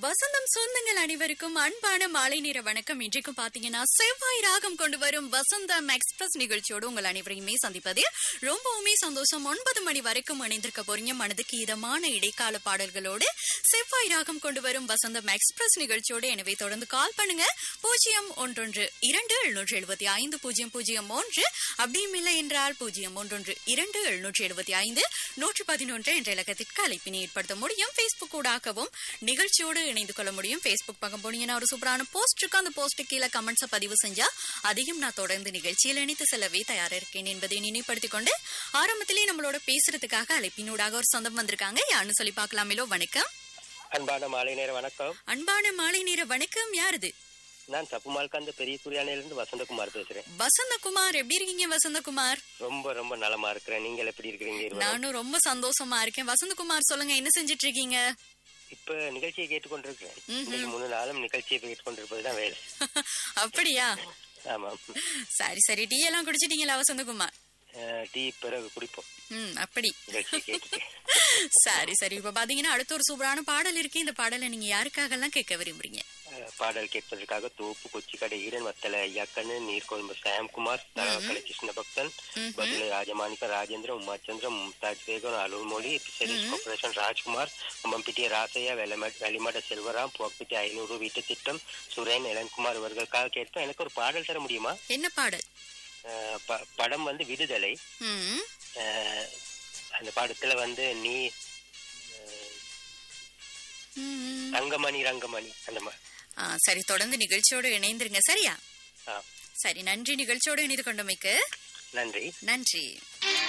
வசந்தம் சொந்தங்கள் அனைவருக்கும் அன்பான மாலை நேர வணக்கம் இன்றைக்கும் பாத்தீங்கன்னா செவ்வாய் ராகம் கொண்டு வரும் வசந்தம் எக்ஸ்பிரஸ் நிகழ்ச்சியோடு உங்கள் அனைவரையுமே சந்திப்பதில் ரொம்பவுமே சந்தோஷம் ஒன்பது மணி வரைக்கும் இணைந்திருக்க போறீங்க மனதுக்கு இதமான இடைக்கால பாடல்களோடு செவ்வாய் ராகம் கொண்டு வரும் வசந்தம் எக்ஸ்பிரஸ் நிகழ்ச்சியோடு எனவே தொடர்ந்து கால் பண்ணுங்க பூஜ்ஜியம் ஒன்றொன்று இரண்டு எழுநூற்றி எழுபத்தி ஐந்து பூஜ்ஜியம் பூஜ்ஜியம் ஒன்று அப்படியும் இல்லை என்றால் பூஜ்ஜியம் ஒன்றொன்று இரண்டு எழுநூற்றி எழுபத்தி ஐந்து நூற்றி பதினொன்று என்ற இலக்கத்திற்கு அழைப்பினை ஏற்படுத்த முடியும் பேஸ்புக் ஊடாகவும் நிகழ்ச்சியோடு இணைந்து கொள்ள முடியும் பேஸ்புக் பக்கம் போனீங்கன்னா ஒரு சூப்பரான போஸ்ட் இருக்கு அந்த போஸ்ட் கீழே கமெண்ட்ஸை பதிவு செஞ்சா அதையும் நான் தொடர்ந்து நிகழ்ச்சியில் இணைத்து செல்லவே தயாரா இருக்கேன் என்பதை நினைப்படுத்திக் கொண்டு ஆரம்பத்திலே நம்மளோட பேசுறதுக்காக அழைப்பினூடாக ஒரு சொந்தம் வந்திருக்காங்க யாருன்னு சொல்லி பார்க்கலாமேலோ வணக்கம் அன்பான மாலை நேர வணக்கம் அன்பான மாலை நேர வணக்கம் யாருது நான் தப்புமால்காந்த பெரிய குரியானையிலிருந்து வசந்தகுமார் பேசுறேன் வசந்தகுமார் எப்படி இருக்கீங்க வசந்தகுமார் ரொம்ப ரொம்ப நலமா இருக்கிறேன் நீங்கள் எப்படி இருக்கிறீங்க இருவரும்? நானும் ரொம்ப சந்தோஷமா இருக்கேன் வசந்தகுமார் சொல்லுங்க என்ன செஞ்சிட்டு இருக்கீங்க இப்ப நிகழ்ச்சியை கேட்டுக்கொண்டிருக்கிறேன் இன்னைக்கு மூணு நாளும் நிகழ்ச்சியை கேட்டுக்கொண்டிருப்பதுதான் வேலை அப்படியா ஆமா சரி சரி டீ எல்லாம் குடிச்சிட்டீங்களா வசந்தகுமார் அஹ், டீ பிறகு குடிப்போம் ம் அப்படி நிகழ்ச்சியை கேட்டுட்டு சரி சரி இப்ப பாத்தீங்கன்னா அடுத்த ஒரு சூப்பரான பாடல் இருக்கு இந்த பாடலை நீங்க யாருக்காக எல்லாம் கேட்க விரும்புறீங்க அஹ், பாடல் கேட்பதற்காக தோப்பு கொச்சிக்கடை ஈடன் வத்தல ஐயாக்கண்ணு நீர்கொழும்பு சாம்குமார் தலவக்கலை கிருஷ்ண பக்தன் பதிலை ராஜமாணிக்க ராஜேந்திர உமாச்சந்திரம் மும்தாஜ் பேகம் அருள்மொழி பிசரிஸ் கார்பரேஷன் ராஜ்குமார் அம்பம்பிட்டிய ராசையா வெள்ளமட் வெளிமட செல்வராம் புவக்பிட்டி ஐநூறு வீட்டு திட்டம் சுரேன் இளன்குமார் இவர்களுக்காக கேட்பேன் எனக்கு ஒரு பாடல் தர முடியுமா என்ன பாடல் அஹ், ப- படம் வந்து விடுதலை ம் அஹ், அந்த படத்துல வந்து நீ அஹ், ம். ரங்கமணி ரங்கமணி அந்த மாதிரி ஆ, சரி தொடர்ந்து நிகழ்ச்சியோடு இணைந்திருங்க சரியா ஆ, சரி நன்றி நிகழ்ச்சியோடு இணைந்து கொண்டமைக்கு நன்றி நன்றி